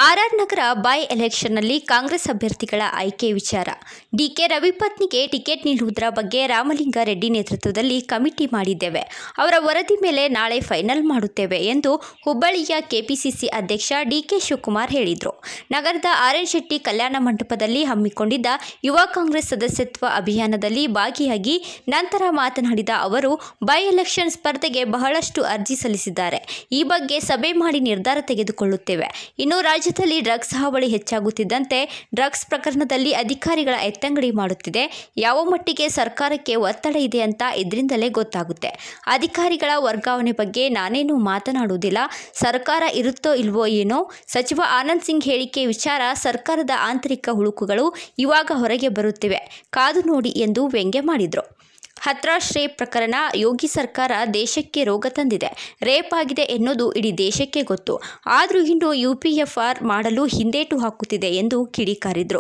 RR Nagar by ಎಲೆಕ್ಷನ್ನಲ್ಲಿ ಕಾಂಗ್ರೆಸ್ ಅಭ್ಯರ್ಥಿಗಳ ಆಯ್ಕೆ ವಿಚಾರ ಡಿಕೆ ರವಿ ಪತ್ನಿಗೆ ಟಿಕೆಟ್ ನೀಡುವುದರ ಬಗ್ಗೆ ರಾಮಲಿಂಗ ರೆಡ್ಡಿ ನೇತೃತ್ವದಲ್ಲಿ ಕಮಿಟಿ ಮಾಡಿದ್ದೇವೆ ಅವರ ವರದಿ ಮೇಲೆ ನಾಳೆ ಫೈನಲ್ ಮಾಡುತ್ತೇವೆ ಎಂದು ಹುಬ್ಬಳ್ಳಿಯ ಕೆಪಿಸಿಸಿ ಅಧ್ಯಕ್ಷ ಡಿಕೆ ಶಿವಕುಮಾರ್ ಹೇಳಿದರು ನಗರದ ಆರ್ ಎನ್ ಶೆಟ್ಟಿ ಕಲ್ಯಾಣ ಮಂಟಪದಲ್ಲಿ ಹಮ್ಮಿಕೊಂಡಿದ್ದ ಯುವ ಕಾಂಗ್ರೆಸ್ ಸದಸ್ಯತ್ವ ಅಭಿಯಾನದಲ್ಲಿ ಭಾಗಿಯಾಗಿ ನಂತರ ಮಾತನಾಡಿದ ಅವರು ಬೈ ಎಲೆಕ್ಷನ್ ಸ್ಪರ್ಧೆಗೆ ಬಹಳಷ್ಟು ಅರ್ಜಿ ಸಲ್ಲಿಸಿದ್ದಾರೆ ಈ ಬಗ್ಗೆ ಸಭೆ ಮಾಡಿ ನಿರ್ಧಾರ ತೆಗೆದುಕೊಳ್ಳುತ್ತೇವೆ ಇನ್ನು ರಾಜ್ಯದಲ್ಲಿ ಡ್ರಗ್ಸ್ ಹಾವಳಿ ಹೆಚ್ಚಾಗುತ್ತಿದ್ದಂತೆ ಡ್ರಗ್ಸ್ ಪ್ರಕರಣದಲ್ಲಿ ಅಧಿಕಾರಿಗಳ ಎತ್ತಂಗಡಿ ಮಾಡುತ್ತಿದೆ ಯಾವ ಮಟ್ಟಿಗೆ ಸರ್ಕಾರಕ್ಕೆ ಒತ್ತಡ ಇದೆ ಅಂತ ಇದರಿಂದಲೇ ಗೊತ್ತಾಗುತ್ತೆ ಅಧಿಕಾರಿಗಳ ವರ್ಗಾವಣೆ ಬಗ್ಗೆ ನಾನೇನು ಮಾತನಾಡುವುದಿಲ್ಲ ಸರ್ಕಾರ ಇರುತ್ತೋ ಇಲ್ವೋ ಏನೋ ಸಚಿವ ಆನಂದ್ ಸಿಂಗ್ ಹೇಳಿಕೆ ವಿಚಾರ ಸರ್ಕಾರದ ಆಂತರಿಕ ಹುಳುಕುಗಳು ಇವಾಗ ಹೊರಗೆ ಬರುತ್ತಿವೆ ಕಾದು ನೋಡಿ ಎಂದು ವ್ಯಂಗ್ಯ ಮಾಡಿದರು ಹತ್ರಾಸ್ ರೇಪ್ ಪ್ರಕರಣ ಯೋಗಿ ಸರ್ಕಾರ ದೇಶಕ್ಕೆ ರೋಗ ತಂದಿದೆ ರೇಪ್ ಆಗಿದೆ ಎನ್ನುವುದು ಇಡೀ ದೇಶಕ್ಕೆ ಗೊತ್ತು ಆದರೂ ಇನ್ನು ಯುಪಿಎಫ್ಆರ್ ಮಾಡಲು ಹಿಂದೇಟು ಹಾಕುತ್ತಿದೆ ಎಂದು ಕಿಡಿಕಾರಿದರು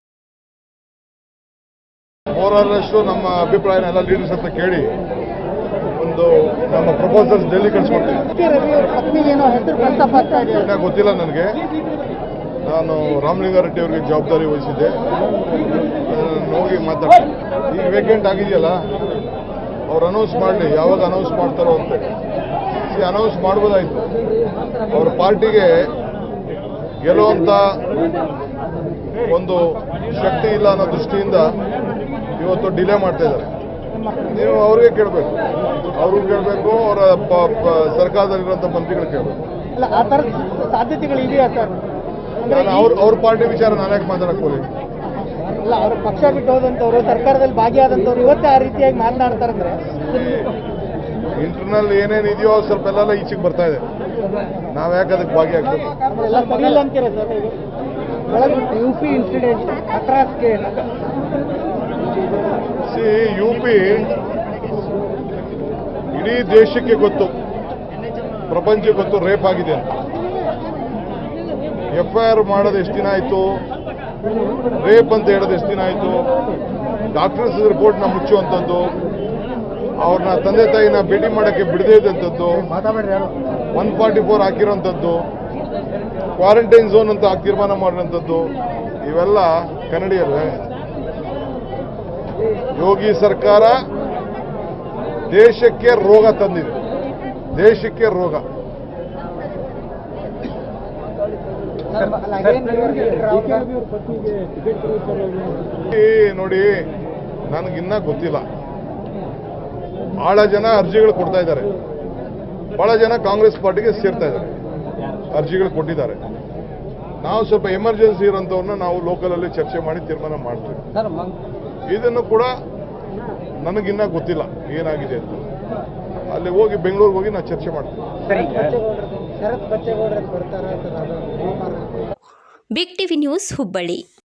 ಓವರಾಲ್ನಷ್ಟು ನಮ್ಮ ಅಭಿಪ್ರಾಯನ ಎಲ್ಲ ಲೀಡರ್ಸ್ ಹತ್ರ ಕೇಳಿ ಒಂದು ನಮ್ಮ ಪ್ರಪೋಸಲ್ಸ್ ಡೆಲ್ಲಿ ಕಳಿಸ್ಕೊಡ್ತೀವಿ ಕೆ ರವಿ ಅವರ ಪತ್ನಿಗೆ ಏನೋ ಹೆಸರು ಪ್ರಸ್ತಾಪ ಆಗ್ತಾ ಇದೆ ಇನ್ನ ಗೊತ್ತಿಲ್ಲ ನನಗೆ ನಾನು ರಾಮಲಿಂಗಾರೆಡ್ಡಿ ಅವರಿಗೆ ಜವಾಬ್ದಾರಿ ವಹಿಸಿದ್ದೆ ಅದನ್ನ ಹೋಗಿ ಮಾತಾಡ್ತೀನಿ ಈಗ ವೇಕೆಂಟ್ ಆಗಿದೆಯಲ್ಲ ಅವ್ರು ಅನೌನ್ಸ್ ಮಾಡಲಿ ಯಾವಾಗ ಅನೌನ್ಸ್ ಮಾಡ್ತಾರೋ ಅಂತ ಈ ಅನೌನ್ಸ್ ಮಾಡ್ಬೋದಾಯ್ತು ಅವ್ರ ಪಾರ್ಟಿಗೆ ಗೆಲ್ಲುವಂಥ ಒಂದು ಶಕ್ತಿ ಇಲ್ಲ ಅನ್ನೋ ದೃಷ್ಟಿಯಿಂದ ಇವತ್ತು ಡಿಲೇ ಮಾಡ್ತಾ ಇದ್ದಾರೆ ನೀವು ಅವ್ರಿಗೆ ಕೇಳಬೇಕು ಅವ್ರಿಗೂ ಕೇಳಬೇಕು ಅವರ ಸರ್ಕಾರದಲ್ಲಿರುವಂಥ ಮಂತ್ರಿಗಳು ಕೇಳಬೇಕು ಅಲ್ಲ ಆ ಥರದ ಸಾಧ್ಯತೆಗಳು ಇದೆಯಾ ಸರ್ ಅಂದ್ರೆ ನಾನು ಅವ್ರ ಅವ್ರ ಪಾರ್ಟಿ ವಿಚಾರ ನಾನು ಯಾಕೆ ಮಾತಾಡಕ್ ಹೋಗಿ ಅಲ್ಲ ಅವ್ರ ಪಕ್ಷ ಬಿಟ್ಟು ಹೋದಂಥವ್ರು ಸರ್ಕಾರದಲ್ಲಿ ಭಾಗಿಯಾದಂಥವ್ರು ಇವತ್ತೇ ಆ ರೀತಿಯಾಗಿ ಮಾತನಾಡ್ತಾರಂದ್ರೆ ಇಂಟರ್ನಲ್ ಏನೇನು ಇದೆಯೋ ಸ್ವಲ್ಪ ಎಲ್ಲ ಈಚೆಗೆ ಬರ್ತಾ ಇದೆ ನಾವ್ ಯಾಕೆ ಅದಕ್ಕೆ ಭಾಗಿಯಾಗ್ಬೇಕು ಎಲ್ಲ ಸರಿ ಇಲ್ಲ ಅಂತೀರಾ ಸರ್ ಈಗ ಒಳಗೆ ಯು ಪಿ ಇನ್ಸಿಡೆಂಟ್ ಅಟ್ರಾಸ್ಗೆ ಸಿ ಯು ಪಿ ಇಡೀ ದೇಶಕ್ಕೆ ಗೊತ್ತು ಪ್ರಪಂಚಕ್ಕೆ ಗೊತ್ತು ರೇಪ್ ಆಗಿದೆ ಅಂತ ಎಫ್ ಐ ಆರ್ ಮಾಡೋದು ಎಷ್ಟು ದಿನ ಆಯಿತು ರೇಪ್ ಅಂತ ಹೇಳೋದು ಎಷ್ಟು ದಿನ ಆಯಿತು ಡಾಕ್ಟರ್ಸ್ ರಿಪೋರ್ಟ್ನ ಮುಚ್ಚುವಂಥದ್ದು ಅವ್ರನ್ನ ತಂದೆ ತಾಯಿನ ಭೇಟಿ ಮಾಡೋಕ್ಕೆ ಬಿಡದೇ ಇದ್ದಂಥದ್ದು ಒನ್ ಫಾರ್ಟಿ ಫೋರ್ ಹಾಕಿರೋಂಥದ್ದು ಕ್ವಾರಂಟೈನ್ ಝೋನ್ ಅಂತ ತೀರ್ಮಾನ ಮಾಡಿರೋಂಥದ್ದು ಇವೆಲ್ಲ ಕನ್ನಡಿಯಲ್ಲೇ ಯೋಗಿ ಸರ್ಕಾರ ದೇಶಕ್ಕೆ ರೋಗ ತಂದಿದೆ ದೇಶಕ್ಕೆ ರೋಗ ಈ ನೋಡಿ ನನಗಿನ್ನ ಗೊತ್ತಿಲ್ಲ ಬಹಳ ಜನ ಅರ್ಜಿಗಳು ಕೊಡ್ತಾ ಇದ್ದಾರೆ ಬಹಳ ಜನ ಕಾಂಗ್ರೆಸ್ ಪಾರ್ಟಿಗೆ ಸೇರ್ತಾ ಇದ್ದಾರೆ ಅರ್ಜಿಗಳು ಕೊಟ್ಟಿದ್ದಾರೆ ನಾವು ಸ್ವಲ್ಪ ಎಮರ್ಜೆನ್ಸಿ ಇರೋಂಥವ್ರನ್ನ ನಾವು ಲೋಕಲಲ್ಲಿ ಚರ್ಚೆ ಮಾಡಿ ತೀರ್ಮಾನ ಮಾಡ್ತೀವಿ ಇದನ್ನು ಕೂಡ ನನಗಿನ್ನ ಗೊತ್ತಿಲ್ಲ ಏನಾಗಿದೆ ಅಂತ ಅಲ್ಲಿ ಹೋಗಿ ಬೆಂಗಳೂರಿಗೆ ಹೋಗಿ ನಾನು ಚರ್ಚೆ ಮಾಡ್ತೀನಿ ಶರತ್ ಬಚ್ಚೇಗೌಡರು ಬರ್ತಾರ ಬಿಗ್ ಟಿವಿ ನ್ಯೂಸ್ ಹುಬ್ಬಳ್ಳಿ